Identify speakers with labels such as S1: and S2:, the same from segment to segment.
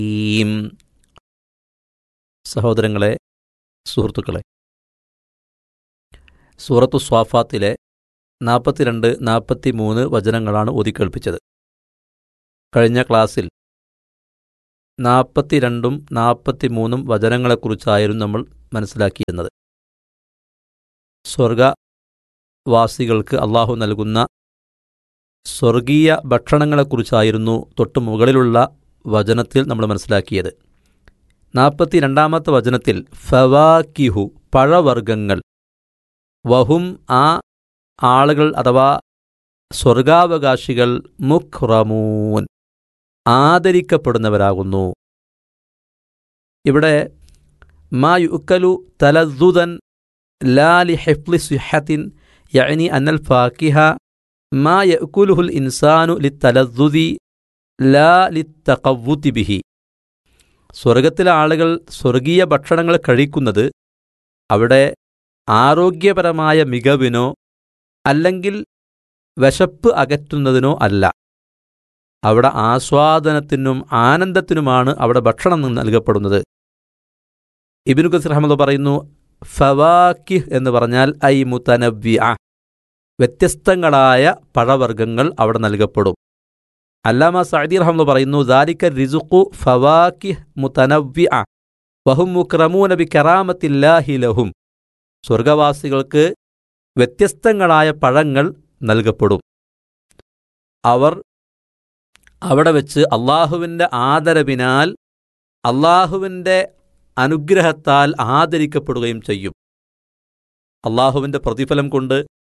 S1: ഈം. സഹോദരങ്ങളെ സുഹൃത്തുക്കളെ സൂറത്തു സ്വാഫാത്തിലെ നാൽപ്പത്തിരണ്ട് നാൽപ്പത്തി മൂന്ന് വചനങ്ങളാണ് ഓതിക്കേൾപ്പിച്ചത് കഴിഞ്ഞ ക്ലാസ്സിൽ നാൽപ്പത്തിരണ്ടും നാൽപ്പത്തിമൂന്നും വചനങ്ങളെക്കുറിച്ചായിരുന്നു നമ്മൾ മനസ്സിലാക്കിയിരുന്നത് സ്വർഗവാസികൾക്ക് അള്ളാഹു നൽകുന്ന സ്വർഗീയ ഭക്ഷണങ്ങളെക്കുറിച്ചായിരുന്നു തൊട്ടു മുകളിലുള്ള വചനത്തിൽ നമ്മൾ മനസ്സിലാക്കിയത് നാൽപ്പത്തി രണ്ടാമത്തെ വചനത്തിൽ ഫവാക്കിഹു പഴവർഗങ്ങൾ വഹും ആ ആളുകൾ അഥവാ സ്വർഗാവകാശികൾ മുഖ്റമൂൻ ആദരിക്കപ്പെടുന്നവരാകുന്നു ഇവിടെ മാ യുക്കലു തലദ്ദുദൻ ലാലി ഹെഫ്ലി സുഹത്തിൻ യഅനി അന്നൽ ഫാക്കിഹ മാ യഅ്കുലുഹുൽ ഇൻസാനു ലിത്തലദ്ദുദി ലാ ലിത്തഖവ്വുതി ബിഹി സ്വർഗത്തിലെ ആളുകൾ സ്വർഗീയ ഭക്ഷണങ്ങൾ കഴിക്കുന്നത് അവിടെ ആരോഗ്യപരമായ മികവിനോ അല്ലെങ്കിൽ വിശപ്പ് അകറ്റുന്നതിനോ അല്ല അവിടെ ആസ്വാദനത്തിനും ആനന്ദത്തിനുമാണ് അവിടെ ഭക്ഷണം നൽകപ്പെടുന്നത് ഇബിനു ഖസീർ അഹമ്മദ് പറയുന്നു ഫവാക്കിഹ് എന്ന് പറഞ്ഞാൽ ഐ മുത്തനവ്യ വ്യത്യസ്തങ്ങളായ പഴവർഗ്ഗങ്ങൾ അവിടെ നൽകപ്പെടും അല്ലാമ സഅദി റഹ്മദ് പറയുന്നു ദാലിക്ക റിസുഖു ഫവാക്കിഹ് മുത്തനവ്യ വഹും മുക്രമൂന ബി കറാമത്തില്ലാഹി ലഹും സ്വർഗവാസികൾക്ക് വ്യത്യസ്തങ്ങളായ പഴങ്ങൾ നൽകപ്പെടും അവർ അവിടെ വെച്ച് അള്ളാഹുവിൻ്റെ ആദരവിനാൽ അള്ളാഹുവിൻ്റെ അനുഗ്രഹത്താൽ ആദരിക്കപ്പെടുകയും ചെയ്യും അള്ളാഹുവിൻ്റെ പ്രതിഫലം കൊണ്ട്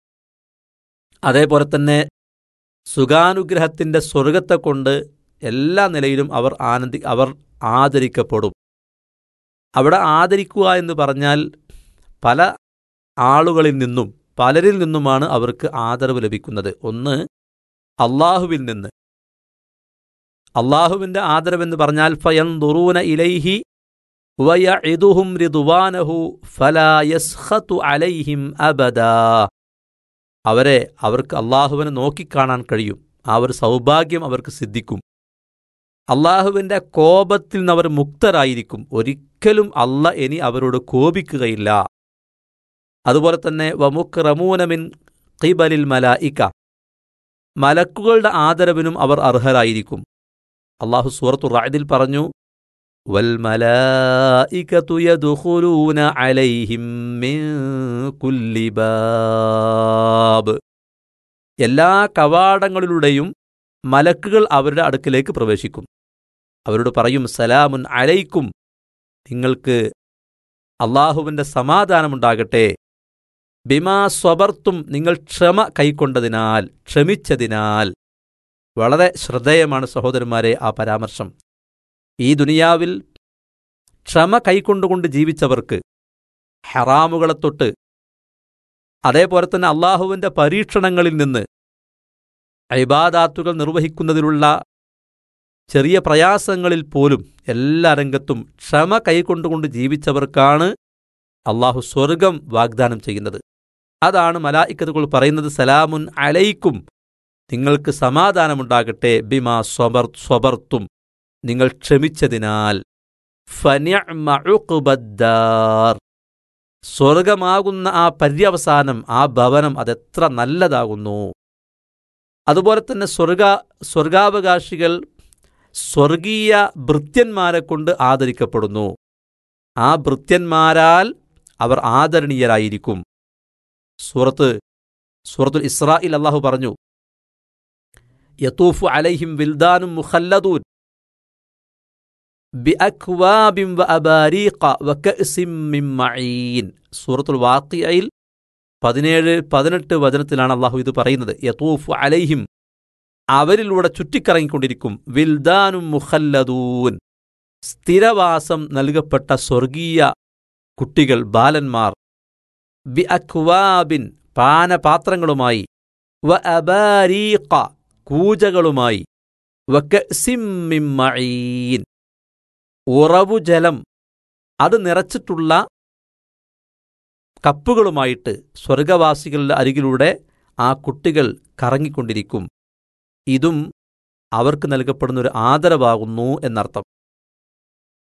S1: അതേപോലെ തന്നെ സുഖാനുഗ്രഹത്തിൻ്റെ സ്വർഗത്തെ കൊണ്ട് എല്ലാ നിലയിലും അവർ ആനന്ദി അവർ ആദരിക്കപ്പെടും അവിടെ ആദരിക്കുക എന്ന് പറഞ്ഞാൽ പല ആളുകളിൽ നിന്നും പലരിൽ നിന്നുമാണ് അവർക്ക് ആദരവ് ലഭിക്കുന്നത് ഒന്ന് അള്ളാഹുവിൽ നിന്ന് അള്ളാഹുവിൻ്റെ ആദരവെന്ന് പറഞ്ഞാൽ ഫയൻ ദുറൂന ഇലൈഹി വയ ഇതുഹും രിതുവാനഹു ഫലായസ്ഹതു അലൈഹിം അബദാ അവരെ അവർക്ക് അള്ളാഹുവിനെ നോക്കിക്കാണാൻ കഴിയും ആ ഒരു സൗഭാഗ്യം അവർക്ക് സിദ്ധിക്കും അള്ളാഹുവിൻ്റെ കോപത്തിൽ നിന്ന് അവർ മുക്തരായിരിക്കും ഒരിക്കലും അല്ല ഇനി അവരോട് കോപിക്കുകയില്ല അതുപോലെ തന്നെ വമുക്ക് റമൂനമിൻ ഖിബലിൽ മലായിക്ക മലക്കുകളുടെ ആദരവിനും അവർ അർഹരായിരിക്കും അള്ളാഹു സൂറത്തു റാദിൽ പറഞ്ഞു വൽമലായികതു യദ്ഖുലൂന അലൈഹിം മിൻ കുല്ലി ബാബ് എല്ലാ കവാടങ്ങളിലൂടെയും മലക്കുകൾ അവരുടെ അടുക്കിലേക്ക് പ്രവേശിക്കും അവരോട് പറയും സലാമുൻ അലൈക്കും നിങ്ങൾക്ക് അള്ളാഹുവിൻ്റെ സമാധാനമുണ്ടാകട്ടെ ബിമാ സ്വബർത്തും നിങ്ങൾ ക്ഷമ കൈക്കൊണ്ടതിനാൽ ക്ഷമിച്ചതിനാൽ വളരെ ശ്രദ്ധേയമാണ് സഹോദരന്മാരെ ആ പരാമർശം ഈ ദുനിയാവിൽ ക്ഷമ കൈക്കൊണ്ടുകൊണ്ട് ജീവിച്ചവർക്ക് ഹറാമുകളെ തൊട്ട് അതേപോലെ തന്നെ അള്ളാഹുവിൻ്റെ പരീക്ഷണങ്ങളിൽ നിന്ന് ഇബാദാത്തുകൾ നിർവഹിക്കുന്നതിലുള്ള ചെറിയ പ്രയാസങ്ങളിൽ പോലും എല്ലാ രംഗത്തും ക്ഷമ കൈക്കൊണ്ടുകൊണ്ട് ജീവിച്ചവർക്കാണ് അള്ളാഹു സ്വർഗം വാഗ്ദാനം ചെയ്യുന്നത് അതാണ് മലായിക്കത്തുകൾ പറയുന്നത് സലാമുൻ അലൈക്കും നിങ്ങൾക്ക് സമാധാനമുണ്ടാകട്ടെ ബിമാ സ്വബർ സ്വബർത്തും നിങ്ങൾ ക്ഷമിച്ചതിനാൽ ഫനിഅ്മഉഖ്ബദ്ദാർ സ്വർഗമാകുന്ന ആ പര്യവസാനം ആ ഭവനം അതെത്ര നല്ലതാകുന്നു അതുപോലെ തന്നെ സ്വർഗ സ്വർഗാവകാശികൾ സ്വർഗീയ ഭൃത്യന്മാരെ കൊണ്ട് ആദരിക്കപ്പെടുന്നു ആ ഭൃത്യന്മാരാൽ അവർ ആദരണീയരായിരിക്കും സൂറത്ത് സൂറത്തുൽ ഇസ്രായിൽ അള്ളാഹു പറഞ്ഞു യത്തൂഫു അലൈഹിം വിൽദാനും മുഖല്ലദൂൻ ബിഅക്വാബിൻ വഅബാരീഖ വകഅസിം മിൻ മഈൻ സൂറത്തുൽ വാഖിയയിൽ പതിനേഴ് പതിനെട്ട് വചനത്തിലാണ് അള്ളാഹു ഇത് പറയുന്നത് യത്തൂഫു അലൈഹിം അവരിലൂടെ ചുറ്റിക്കറങ്ങിക്കൊണ്ടിരിക്കും വിൽദാനും മുഖല്ലദൂൻ സ്ഥിരവാസം നൽകപ്പെട്ട സ്വർഗീയ കുട്ടികൾ ബാലന്മാർ ബി അക്വാബിൻ പാനപാത്രങ്ങളുമായി വ അബാരീഖ കൂജകളുമായി വക്കസിമ്മിമ്മീൻ ഉറവുജലം അത് നിറച്ചിട്ടുള്ള കപ്പുകളുമായിട്ട് സ്വർഗവാസികളുടെ അരികിലൂടെ ആ കുട്ടികൾ കറങ്ങിക്കൊണ്ടിരിക്കും ഇതും അവർക്ക് നൽകപ്പെടുന്ന ഒരു ആദരവാകുന്നു എന്നർത്ഥം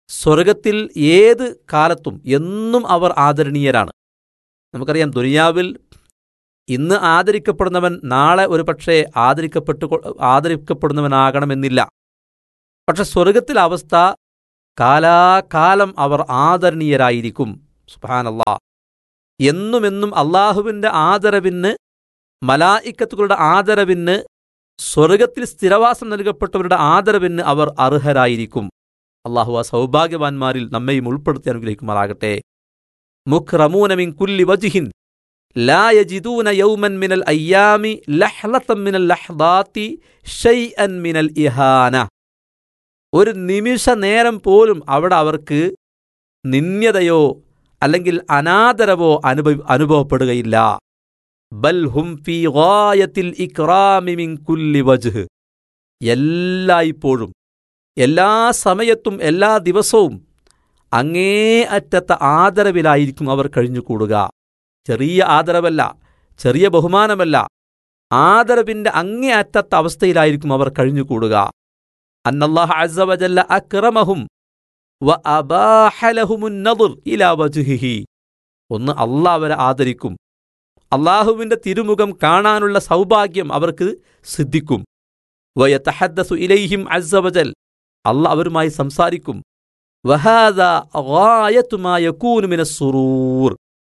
S1: സ്വർഗത്തിൽ ഏത് കാലത്തും എന്നും അവർ ആദരണീയരാണ് നമുക്കറിയാം ദുനിയാവിൽ ഇന്ന് ആദരിക്കപ്പെടുന്നവൻ നാളെ ഒരു പക്ഷേ ആദരിക്കപ്പെട്ടു ആദരിക്കപ്പെടുന്നവനാകണമെന്നില്ല പക്ഷെ സ്വർഗത്തിലെ അവസ്ഥ കാലാകാലം അവർ ആദരണീയരായിരിക്കും സുബാനല്ലാ എന്നുമെന്നും അള്ളാഹുവിൻ്റെ ആദരവിന് മലായിക്കത്തുകളുടെ ആദരവിന് സ്വർഗത്തിൽ സ്ഥിരവാസം നൽകപ്പെട്ടവരുടെ ആദരവിന് അവർ അർഹരായിരിക്കും അള്ളാഹു ആ സൗഭാഗ്യവാന്മാരിൽ നമ്മയും ഉൾപ്പെടുത്തി അനുഗ്രഹിക്കുമാറാകട്ടെ മുഖ്റമൂനമിൻ കുല്ലി വജിഹിൻ ലാ യജിദൂന യൗമൻ മിനൽ അയ്യാമി ലഹ്ലത്തം മിനൽ ലഹ്ദാത്തി ഷൈഅൻ മിനൽ ഇഹാന ഒരു നിമിഷ നേരം പോലും അവിടെ അവർക്ക് നിന്ദ്യതയോ അല്ലെങ്കിൽ അനാദരവോ അനുഭവ അനുഭവപ്പെടുകയില്ല ബൽ ഹും ഫീ ഗായത്തിൽ ഇക്റാമി മിൻ കുല്ലി വജ്ഹ് എല്ലായ്പ്പോഴും എല്ലാ സമയത്തും എല്ലാ ദിവസവും അങ്ങേ അറ്റത്തെ ആദരവിലായിരിക്കും അവർ കഴിഞ്ഞുകൂടുക ചെറിയ ആദരവല്ല ചെറിയ ബഹുമാനമല്ല ആദരവിന്റെ അങ്ങേ അറ്റത്തെ അവസ്ഥയിലായിരിക്കും അവർ കഴിഞ്ഞുകൂടുക അന്നല്ലാഹ് അസവജല്ല അക്രമഹും വ അബാഹലഹുമുൻ നദുർ ഇലാ വജ്ഹിഹി ഒന്ന് അള്ളാഹ് അവരെ ആദരിക്കും അള്ളാഹുവിന്റെ തിരുമുഖം കാണാനുള്ള സൗഭാഗ്യം അവർക്ക് സിദ്ധിക്കും വയതഹദ്ദസു ഇലൈഹിം അസ്സവജൽ അല്ല അവരുമായി സംസാരിക്കും വഹാദ ഗായത്തുമാ യകൂനു മിനസ് സുറൂർ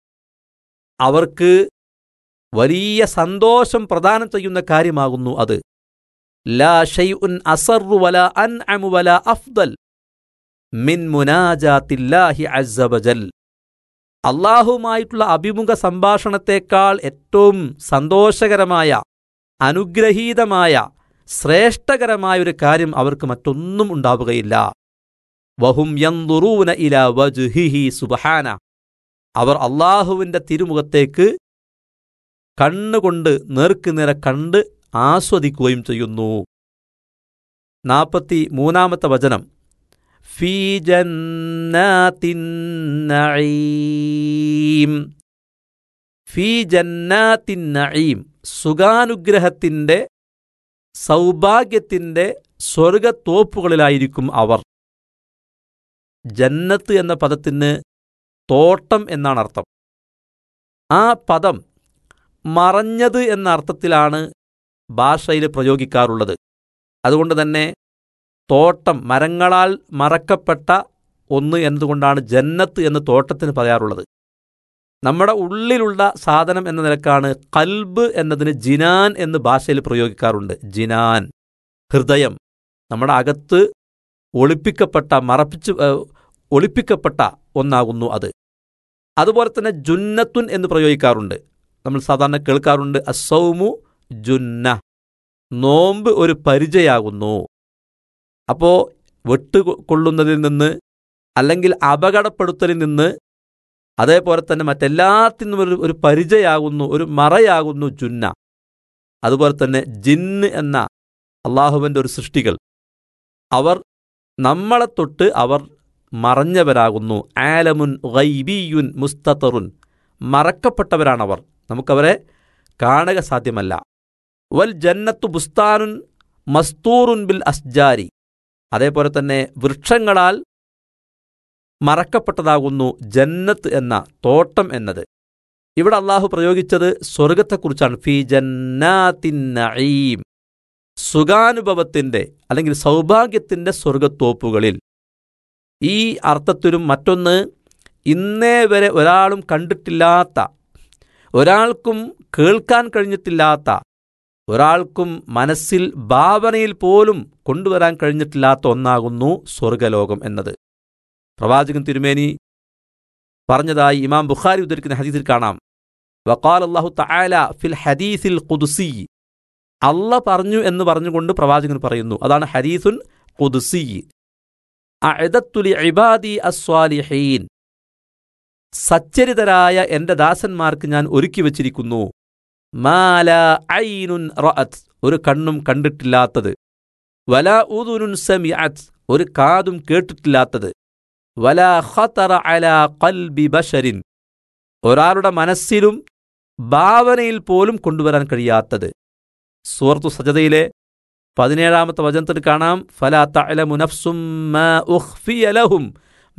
S1: അവർക്ക് വലിയ സന്തോഷം പ്രദാനം ചെയ്യുന്ന കാര്യമാകുന്നു അത് ലാ ഷൈഉൻ അസറു വല അൻഅമു വല അഫ്ദൽ മിൻ മുനാജാത്തില്ലാഹി അസ്സവജൽ അള്ളാഹുമായിട്ടുള്ള അഭിമുഖ സംഭാഷണത്തെക്കാൾ ഏറ്റവും സന്തോഷകരമായ അനുഗ്രഹീതമായ ശ്രേഷ്ഠകരമായ ഒരു കാര്യം അവർക്ക് മറ്റൊന്നും ഉണ്ടാവുകയില്ല വഹും യന്തുറൂന ഇല വജുഹിഹി സുബഹാന അവർ അള്ളാഹുവിന്റെ തിരുമുഖത്തേക്ക് കണ്ണുകൊണ്ട് നേർക്കുനേരെ കണ്ട് ആസ്വദിക്കുകയും ചെയ്യുന്നു നാൽപ്പത്തി മൂന്നാമത്തെ വചനം ഫീ ജന്നാത്തിൻ നഈം ഫീ ജന്നാത്തിൻ നഈം സുഖാനുഗ്രഹത്തിൻ്റെ സൗഭാഗ്യത്തിൻ്റെ സ്വർഗത്തോപ്പുകളിലായിരിക്കും അവർ ജന്നത്ത് എന്ന പദത്തിന് തോട്ടം എന്നാണ് അർത്ഥം ആ പദം മറഞ്ഞത് എന്ന അർത്ഥത്തിലാണ് ഭാഷയിൽ പ്രയോഗിക്കാറുള്ളത് അതുകൊണ്ട് തന്നെ തോട്ടം മരങ്ങളാൽ മറക്കപ്പെട്ട ഒന്ന് എന്നതുകൊണ്ടാണ് ജന്നത്ത് എന്ന് തോട്ടത്തിന് പറയാറുള്ളത് നമ്മുടെ ഉള്ളിലുള്ള സാധനം എന്ന നിലക്കാണ് കൽബ് എന്നതിന് ജിനാൻ എന്ന് ഭാഷയിൽ പ്രയോഗിക്കാറുണ്ട് ജിനാൻ ഹൃദയം നമ്മുടെ അകത്ത് ഒളിപ്പിക്കപ്പെട്ട മറപ്പിച്ച് ഒളിപ്പിക്കപ്പെട്ട ഒന്നാകുന്നു അത് അതുപോലെ തന്നെ ജുന്നത്തുൻ എന്ന് പ്രയോഗിക്കാറുണ്ട് നമ്മൾ സാധാരണ കേൾക്കാറുണ്ട് അസൗമു ജുന്ന നോമ്പ് ഒരു പരിചയാകുന്നു അപ്പോൾ വെട്ടുകൊള്ളുന്നതിൽ നിന്ന് അല്ലെങ്കിൽ അപകടപ്പെടുത്തലിൽ നിന്ന് അതേപോലെ തന്നെ മറ്റെല്ലാത്തിനും ഒരു ഒരു പരിചയാകുന്നു ഒരു മറയാകുന്നു ജുന്ന അതുപോലെ തന്നെ ജിന്ന് എന്ന അള്ളാഹുവിൻ്റെ ഒരു സൃഷ്ടികൾ അവർ നമ്മളെ തൊട്ട് അവർ മറഞ്ഞവരാകുന്നു ആലമുൻ ഗൈബിയുൻ മുസ്തത്തറുൻ മറക്കപ്പെട്ടവരാണവർ നമുക്കവരെ കാണുക സാധ്യമല്ല വൽ ജന്നത്തു ബുസ്താനുൻ മസ്തൂറുൻ ബിൽ അസ്ജാരി അതേപോലെ തന്നെ വൃക്ഷങ്ങളാൽ മറക്കപ്പെട്ടതാകുന്നു ജന്നത്ത് എന്ന തോട്ടം എന്നത് ഇവിടെ അള്ളാഹു പ്രയോഗിച്ചത് സ്വർഗത്തെക്കുറിച്ചാണ് ഫി ജന്നാത്തിൻ നഈം സുഖാനുഭവത്തിൻ്റെ അല്ലെങ്കിൽ സൗഭാഗ്യത്തിൻ്റെ സ്വർഗത്തോപ്പുകളിൽ ഈ അർത്ഥത്തിലും മറ്റൊന്ന് ഇന്നേ വരെ ഒരാളും കണ്ടിട്ടില്ലാത്ത ഒരാൾക്കും കേൾക്കാൻ കഴിഞ്ഞിട്ടില്ലാത്ത ഒരാൾക്കും മനസ്സിൽ ഭാവനയിൽ പോലും കൊണ്ടുവരാൻ കഴിഞ്ഞിട്ടില്ലാത്ത ഒന്നാകുന്നു സ്വർഗലോകം എന്നത് പ്രവാചകൻ തിരുമേനി പറഞ്ഞതായി ഇമാം ബുഖാരി ഉദ്ധരിക്കുന്ന ഹദീസിൽ കാണാം വക്കാൽ അള്ളാഹു തആല ഫിൽ ഹദീസിൽ ഖുദ്സി അല്ല പറഞ്ഞു എന്ന് പറഞ്ഞുകൊണ്ട് പ്രവാചകൻ പറയുന്നു അതാണ് ഹദീസുൻ ഖുദ്സി അഅദത്തുലി ഇബാദി അസ്വാലിഹീൻ സച്ചരിതരായ എൻ്റെ ദാസന്മാർക്ക് ഞാൻ ഒരുക്കി വച്ചിരിക്കുന്നു മാല ഐനുൻ റഅത്ത് ഒരു കണ്ണും കണ്ടിട്ടില്ലാത്തത് വല ഉദുനുൻ സമിഅത്ത് ഒരു കാതും കേട്ടിട്ടില്ലാത്തത് വല ഖതറ അല ഖൽബി ബശരിൻ ഒരാളുടെ മനസ്സിലും ഭാവനയിൽ പോലും കൊണ്ടുവരാൻ കഴിയാത്തത് സൂറത്തു സജതയിലെ പതിനേഴാമത്തെ വചനത്തിൽ കാണാം ഫലാ തഅലമു നഫ്സും മാ ഉഖ്ഫിയ ലഹും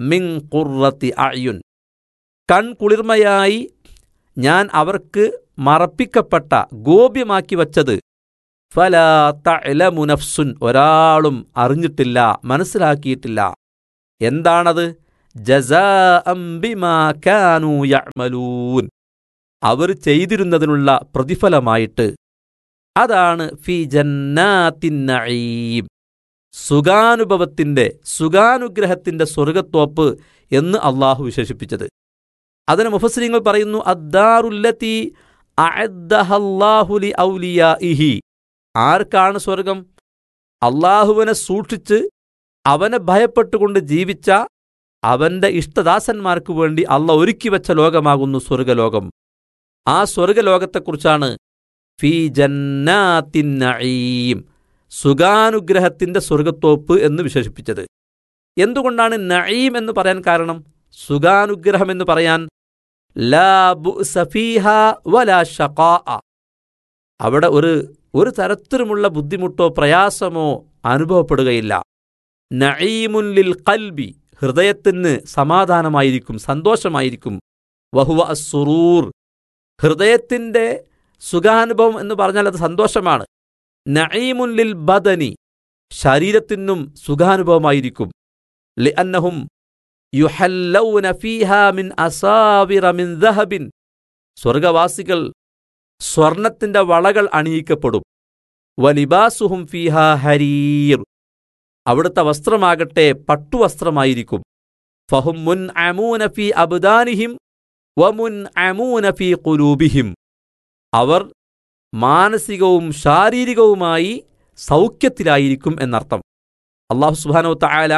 S1: മിൻ ഖുർറത്തി അയുൻ കൺകുളിർമയായി ഞാൻ അവർക്ക് മറപ്പിക്കപ്പെട്ട ഗോപ്യമാക്കി വച്ചത് ഫലാ തഅലമു നഫ്സുൻ ഒരാളും അറിഞ്ഞിട്ടില്ല മനസ്സിലാക്കിയിട്ടില്ല എന്താണത് ജസാഅം ബിമാ കാനൂ യഅ്മലൂൻ അവർ ചെയ്തിരുന്നതിനുള്ള പ്രതിഫലമായിട്ട് അതാണ് ഫി ജന്നാത്തിൻ നഈം സുഖാനുഭവത്തിന്റെ സുഖാനുഗ്രഹത്തിന്റെ സ്വർഗത്തോപ്പ് എന്ന് അള്ളാഹു വിശേഷിപ്പിച്ചത് അതിന് മുഫസ്ലിങ്ങൾ പറയുന്നു അദ്ദാറുല്ലത്തി അഅദ്ദഹല്ലാഹുലി ഔലിയാഇഹി ആർക്കാണ് സ്വർഗം അള്ളാഹുവിനെ സൂക്ഷിച്ച് അവനെ ഭയപ്പെട്ടുകൊണ്ട് ജീവിച്ച അവന്റെ ഇഷ്ടദാസന്മാർക്ക് വേണ്ടി അള്ള ഒരുക്കി വെച്ച ലോകമാകുന്നു സ്വർഗലോകം ആ സ്വർഗലോകത്തെക്കുറിച്ചാണ് ഫി ജന്നാത്തിൻ നഈം സുഖാനുഗ്രഹത്തിന്റെ സ്വർഗത്തോപ്പ് എന്ന് വിശേഷിപ്പിച്ചത് എന്തുകൊണ്ടാണ് നഈം എന്ന് പറയാൻ കാരണം സുഖാനുഗ്രഹം എന്ന് പറയാൻ ലാ ബുഅ്സ ഫീഹ വലാ ഷഖാഅ അവിടെ ഒരു ഒരു തരത്തിലുമുള്ള ബുദ്ധിമുട്ടോ പ്രയാസമോ അനുഭവപ്പെടുകയില്ല നഈമുൻ ലിൽ ഖൽബി ഹൃദയത്തിന് സമാധാനമായിരിക്കും സന്തോഷമായിരിക്കും വഹുവ അസുറൂർ ഹൃദയത്തിന്റെ സുഖാനുഭവം എന്ന് പറഞ്ഞാൽ അത് സന്തോഷമാണ് നഈമുൻ ലിൽ ബദനി ശരീരത്തിനും സുഖാനുഭവമായിരിക്കും ലിഅന്നഹും യുഹല്ലൗന ഫീഹാ മിൻ അസാവിറ മിൻ ദഹബിൻ സ്വർഗവാസികൾ സ്വർണത്തിന്റെ വളകൾ അണിയിക്കപ്പെടും വലിബാസുഹും ഫീഹാ ഹരീർ അവിടുത്തെ വസ്ത്രമാകട്ടെ പട്ടുവസ്ത്രമായിരിക്കും ഫഹും മുൻ അമൂന ഫി അബ്ദാനിഹിം വമുൻ അമൂന ഫി ഖുലൂബിഹിം അവർ മാനസികവും ശാരീരികവുമായി സൗഖ്യത്തിലായിരിക്കും എന്നർത്ഥം അള്ളാഹു സുബാനോ തആല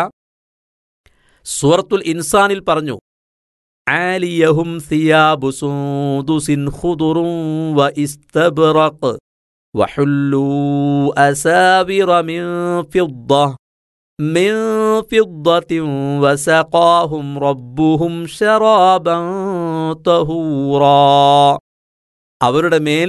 S1: സൂറത്തുൽ ഇൻസാനിൽ പറഞ്ഞു ആലിയഹും സിയാബു സൂദുസിൻ ഖുദുറും വ ഇസ്തബ്റഖ് വഹുല്ലൂ അസാവിറ മിൻ ഫിദ്ദ മിൻ ഫിദ്ദത്തിൻ വസഖാഹും റബ്ബുഹും ശറാബൻ തഹൂറാ അവരുടെ മേൽ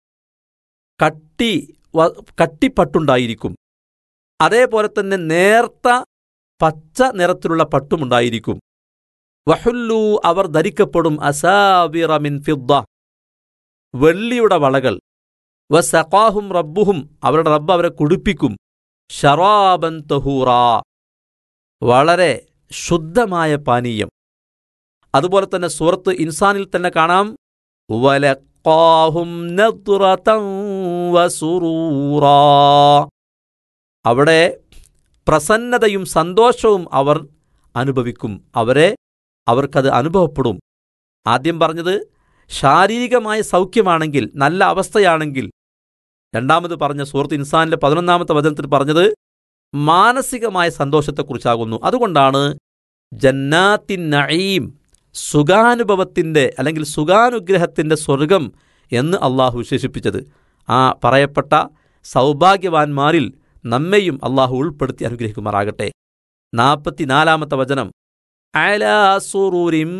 S1: കട്ടി വ- കട്ടിപ്പട്ടുണ്ടായിരിക്കും അതേപോലെ തന്നെ നേർത്ത പച്ച നിറത്തിലുള്ള പട്ടുമുണ്ടായിരിക്കും വഹുല്ലു അവർ ധരിക്കപ്പെടും അസാവിറ മിൻ ഫിദ്ദ വെള്ളിയുടെ വളകൾ വസഖാഹും റബ്ബുഹും അവരുടെ റബ്ബ് അവരെ കുടിപ്പിക്കും ഷറാബൻ തഹൂറ വളരെ ശുദ്ധമായ പാനീയം അതുപോലെ തന്നെ സൂറത്ത് ഇൻസാനിൽ തന്നെ കാണാം വലഖാഹും നദ്റതൻ വസുറൂറാ അവിടെ പ്രസന്നതയും സന്തോഷവും അവർ അനുഭവിക്കും അവരെ അവർക്കത് അനുഭവപ്പെടും ആദ്യം പറഞ്ഞത് ശാരീരികമായ സൗഖ്യമാണെങ്കിൽ നല്ല അവസ്ഥയാണെങ്കിൽ രണ്ടാമത് പറഞ്ഞ സൂറത്ത് ഇൻസാനിലെ പതിനൊന്നാമത്തെ വചനത്തിൽ പറഞ്ഞത് മാനസികമായ സന്തോഷത്തെക്കുറിച്ചാകുന്നു അതുകൊണ്ടാണ് ജന്നാത്തിൻ നഈം സുഖാനുഭവത്തിൻ്റെ അല്ലെങ്കിൽ സുഖാനുഗ്രഹത്തിൻ്റെ സ്വർഗം എന്ന് അള്ളാഹു വിശേഷിപ്പിച്ചത് ആ പറയപ്പെട്ട സൗഭാഗ്യവാന്മാരിൽ നമ്മെയും അള്ളാഹു ഉൾപ്പെടുത്തി അനുഗ്രഹിക്കുമാറാകട്ടെ നാൽപ്പത്തിനാലാമത്തെ വചനം അലാ സുറുരിൻ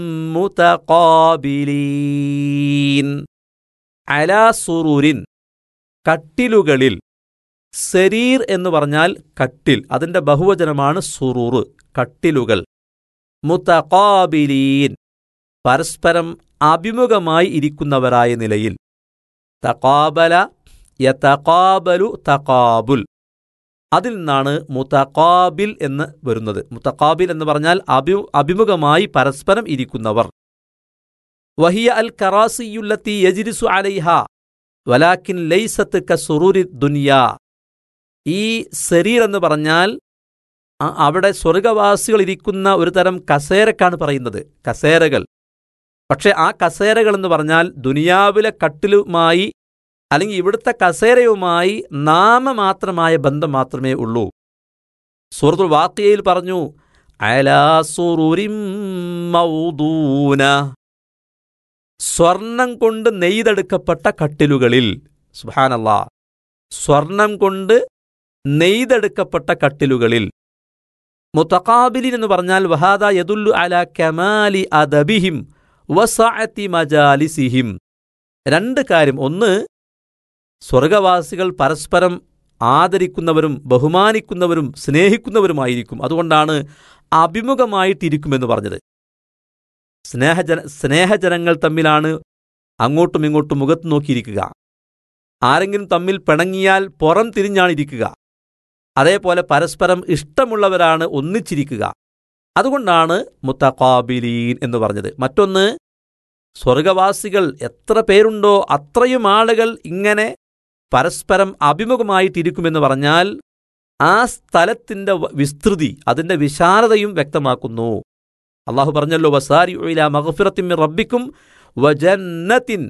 S1: മുതഖാബിലീൻ അലാ സുറുരിൻ കട്ടിലുകളിൽ സരീർ എന്ന് പറഞ്ഞാൽ കട്ടിൽ അതിന്റെ ബഹുവചനമാണ് സുറൂറ് കട്ടിലുകൾ മുതഖാബിലീൻ പരസ്പരം അഭിമുഖമായി ഇരിക്കുന്നവരായ നിലയിൽ തഖാബല യതഖാബലു തഖാബുൽ അതിൽ നിന്നാണ് മുതഖാബിൽ എന്ന് വരുന്നത് മുതഖാബിൽ എന്ന് പറഞ്ഞാൽ അഭി അഭിമുഖമായി പരസ്പരം ഇരിക്കുന്നവർ വഹിയ അൽ കറാസിയുല്ലത്തി യജിരിസു അലൈഹ വലാക്കിൻ ലൈസത്ത് കസുറൂരി ദുനിയ ഈ ശരീർ എന്ന് പറഞ്ഞാൽ അ- അവിടെ സ്വർഗവാസികൾ ഇരിക്കുന്ന ഒരു തരം കസേരക്കാണ് പറയുന്നത് കസേരകൾ പക്ഷെ ആ കസേരകൾ എന്ന് പറഞ്ഞാൽ ദുനിയാവിലെ കട്ടിലുമായി അല്ലെങ്കിൽ ഇവിടുത്തെ കസേരയുമായി നാമമാത്രമായ ബന്ധം മാത്രമേ ഉള്ളൂ സൂറത്തുൽ വാക്കിയയിൽ പറഞ്ഞു അലാ സുറുരിൻ മൗദൂന സ്വർണം കൊണ്ട് നെയ്തെടുക്കപ്പെട്ട കട്ടിലുകളിൽ സുബാനല്ലാ സ്വർണം കൊണ്ട് നെയ്തെടുക്കപ്പെട്ട കട്ടിലുകളിൽ മുത്തഖാബിലിൻ എന്ന് പറഞ്ഞാൽ വഹാദ യദുല്ലു അല കമാലി അദബിഹിം വസഅത്തി മജാലിസിഹിം രണ്ട് കാര്യം ഒന്ന് സ്വർഗവാസികൾ പരസ്പരം ആദരിക്കുന്നവരും ബഹുമാനിക്കുന്നവരും സ്നേഹിക്കുന്നവരുമായിരിക്കും അതുകൊണ്ടാണ് അഭിമുഖമായിട്ടിരിക്കുമെന്ന് പറഞ്ഞത് സ്നേഹജന സ്നേഹജനങ്ങൾ തമ്മിലാണ് അങ്ങോട്ടും ഇങ്ങോട്ടും മുഖത്ത് നോക്കിയിരിക്കുക ആരെങ്കിലും തമ്മിൽ പിണങ്ങിയാൽ പുറം തിരിഞ്ഞാണ് ഇരിക്കുക അതേപോലെ പരസ്പരം ഇഷ്ടമുള്ളവരാണ് ഒന്നിച്ചിരിക്കുക അതുകൊണ്ടാണ് മുത്തഖാബിലീൻ എന്ന് പറഞ്ഞത് മറ്റൊന്ന് സ്വർഗവാസികൾ എത്ര പേരുണ്ടോ അത്രയും ആളുകൾ ഇങ്ങനെ പരസ്പരം അഭിമുഖമായിട്ടിരിക്കുമെന്ന് പറഞ്ഞാൽ ആ സ്ഥലത്തിന്റെ വ- വിസ്തൃതി അതിന്റെ വിശാലതയും വ്യക്തമാക്കുന്നു അള്ളാഹു പറഞ്ഞല്ലോ വസാരി മഹഫിറത്തിൻ മിൻ റബ്ബിക്കും വജന്നത്തിൻ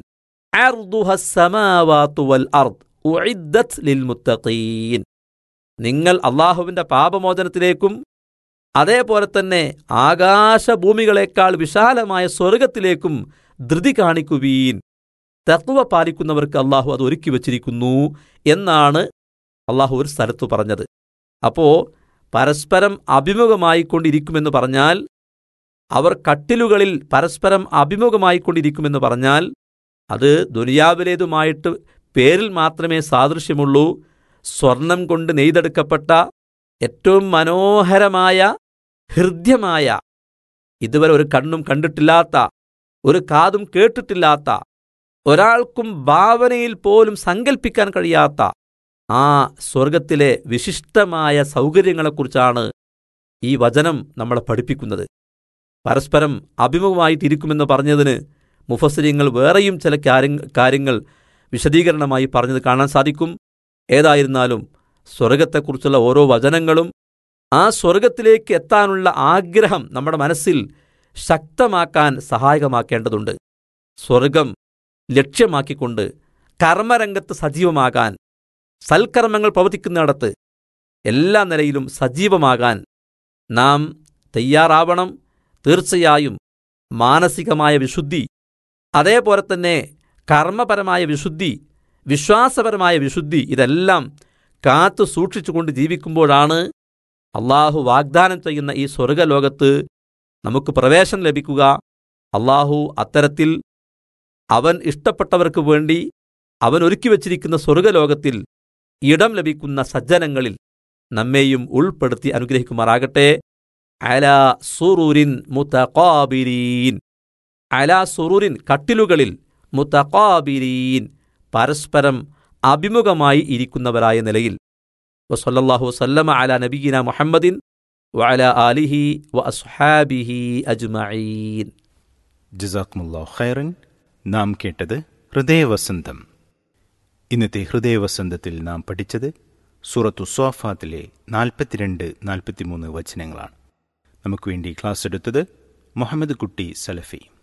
S1: അർദുഹ സമാവാതു വൽ അർദ് ഉഇദ്ദത് ലിൽ മുത്തഖീൻ നിങ്ങൾ അള്ളാഹുവിന്റെ പാപമോചനത്തിലേക്കും അതേപോലെ തന്നെ ആകാശഭൂമികളെക്കാൾ വിശാലമായ സ്വർഗത്തിലേക്കും ധൃതി കാണിക്കുവീൻ തത്വ പാലിക്കുന്നവർക്ക് അള്ളാഹു അത് ഒരുക്കി വച്ചിരിക്കുന്നു എന്നാണ് അള്ളാഹു ഒരു സ്ഥലത്ത് പറഞ്ഞത് അപ്പോ പരസ്പരം അഭിമുഖമായിക്കൊണ്ടിരിക്കുമെന്ന് പറഞ്ഞാൽ അവർ കട്ടിലുകളിൽ പരസ്പരം അഭിമുഖമായിക്കൊണ്ടിരിക്കുമെന്ന് പറഞ്ഞാൽ അത് ദുനിയാവിലേതുമായിട്ട് പേരിൽ മാത്രമേ സാദൃശ്യമുള്ളൂ സ്വർണം കൊണ്ട് നെയ്തെടുക്കപ്പെട്ട ഏറ്റവും മനോഹരമായ ഹൃദ്യമായ ഇതുവരെ ഒരു കണ്ണും കണ്ടിട്ടില്ലാത്ത ഒരു കാതും കേട്ടിട്ടില്ലാത്ത ഒരാൾക്കും ഭാവനയിൽ പോലും സങ്കല്പിക്കാൻ കഴിയാത്ത ആ സ്വർഗത്തിലെ വിശിഷ്ടമായ സൗകര്യങ്ങളെക്കുറിച്ചാണ് ഈ വചനം നമ്മളെ പഠിപ്പിക്കുന്നത് പരസ്പരം അഭിമുഖമായിട്ടിരിക്കുമെന്ന് പറഞ്ഞതിന് മുഫസ്സിരിങ്ങൾ വേറെയും ചില കാര്യ- കാര്യങ്ങൾ വിശദീകരണമായി പറഞ്ഞത് കാണാൻ സാധിക്കും ഏതായിരുന്നാലും സ്വർഗത്തെക്കുറിച്ചുള്ള ഓരോ വചനങ്ങളും ആ സ്വർഗത്തിലേക്ക് എത്താനുള്ള ആഗ്രഹം നമ്മുടെ മനസ്സിൽ ശക്തമാക്കാൻ സഹായകമാക്കേണ്ടതുണ്ട് സ്വർഗം ലക്ഷ്യമാക്കിക്കൊണ്ട് കർമ്മരംഗത്ത് സജീവമാകാൻ സൽക്കർമ്മങ്ങൾ പ്രവർത്തിക്കുന്നിടത്ത് എല്ലാ നിലയിലും സജീവമാകാൻ നാം തയ്യാറാവണം തീർച്ചയായും മാനസികമായ വിശുദ്ധി അതേപോലെ തന്നെ കർമ്മപരമായ വിശുദ്ധി വിശ്വാസപരമായ വിശുദ്ധി ഇതെല്ലാം കാത്തു സൂക്ഷിച്ചുകൊണ്ട് ജീവിക്കുമ്പോഴാണ് അള്ളാഹു വാഗ്ദാനം ചെയ്യുന്ന ഈ സ്വർഗലോകത്ത് നമുക്ക് പ്രവേശനം ലഭിക്കുക അള്ളാഹു അത്തരത്തിൽ അവൻ ഇഷ്ടപ്പെട്ടവർക്ക് വേണ്ടി അവൻ ഒരുക്കി വച്ചിരിക്കുന്ന സ്വർഗലോകത്തിൽ ഇടം ലഭിക്കുന്ന സജ്ജനങ്ങളിൽ നമ്മെയും ഉൾപ്പെടുത്തി അനുഗ്രഹിക്കുമാറാകട്ടെ അല സുറൂരിൻ മുത്തഖാബിരീൻ അല സുറൂരിൻ കട്ടിലുകളിൽ മുത്തഖാബിരീൻ പരസ്പരം അഭിമുഖമായി ഇരിക്കുന്നവരായ നിലയിൽ വസല്ലല്ലാഹു വസല്ലമ അല നബിയിന മുഹമ്മദിൻ വഅല ആലിഹി വ അസ്ഹാബിഹി അജ്മഈൻ
S2: ജസാക്മുല്ലാ ഖൈറൻ നാം കേട്ടത് ഹൃദയവസന്തം ഇന്നത്തെ ഹൃദയവസന്തത്തിൽ നാം പഠിച്ചത് സൂറത്തു സ്വാഫാത്തിലെ നാൽപ്പത്തിരണ്ട് നാൽപ്പത്തിമൂന്ന് വചനങ്ങളാണ് നമുക്ക് വേണ്ടി ക്ലാസ് എടുത്തത് മുഹമ്മദ് കുട്ടി സലഫി